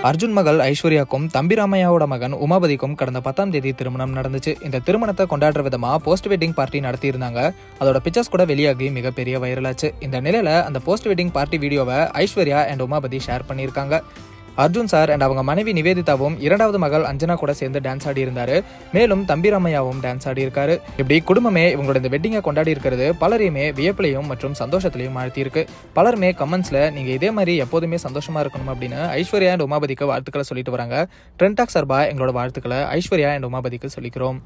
அர்ஜுன் மகள் ஐஸ்வர்யாக்கும் தம்பி ராமையாவோட மகன் உமாபதிக்கும் கடந்த பத்தாம் தேதி திருமணம் நடந்துச்சு இந்த திருமணத்தை கொண்டாடுற விதமா போஸ்ட் வெட்டிங் பார்ட்டி நடத்தியிருந்தாங்க அதோட பிக்சர்ஸ் கூட வெளியாகி மிகப்பெரிய வைரலாச்சு இந்த நிலையில அந்த போஸ்ட் வெட்டிங் பார்ட்டி வீடியோவை ஐஸ்வர்யா அண்ட் உமாபதி ஷேர் பண்ணியிருக்காங்க அர்ஜுன் சார் அண்ட் அவங்க மனைவி நிவேதிதாவும் இரண்டாவது மகள் அஞ்சனா கூட சேர்ந்து டான்ஸ் ஆடி இருந்தாரு மேலும் தம்பி ராமையாவும் டான்ஸ் ஆடி இருக்காரு இப்படி குடும்பமே இவங்களோட இந்த வெட்டிங்கை கொண்டாடி இருக்கிறது பலரையுமே வியப்பிலையும் மற்றும் சந்தோஷத்திலையும் ஆழ்த்தி இருக்கு பலருமே கமெண்ட்ஸ்ல நீங்க இதே மாதிரி எப்போதுமே சந்தோஷமா இருக்கணும் அப்படின்னு ஐஸ்வர்யா அண்ட் உமாபதிக்கு வாழ்த்துக்களை சொல்லிட்டு வராங்க ட்ரெண்டாக் சார்பா எங்களோட வாழ்த்துக்களை ஐஸ்வர்யா அண்ட் உமாபதிக்கு சொல்லிக்கிறோம்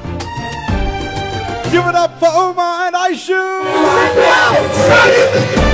Give it up for Omar and Aishu!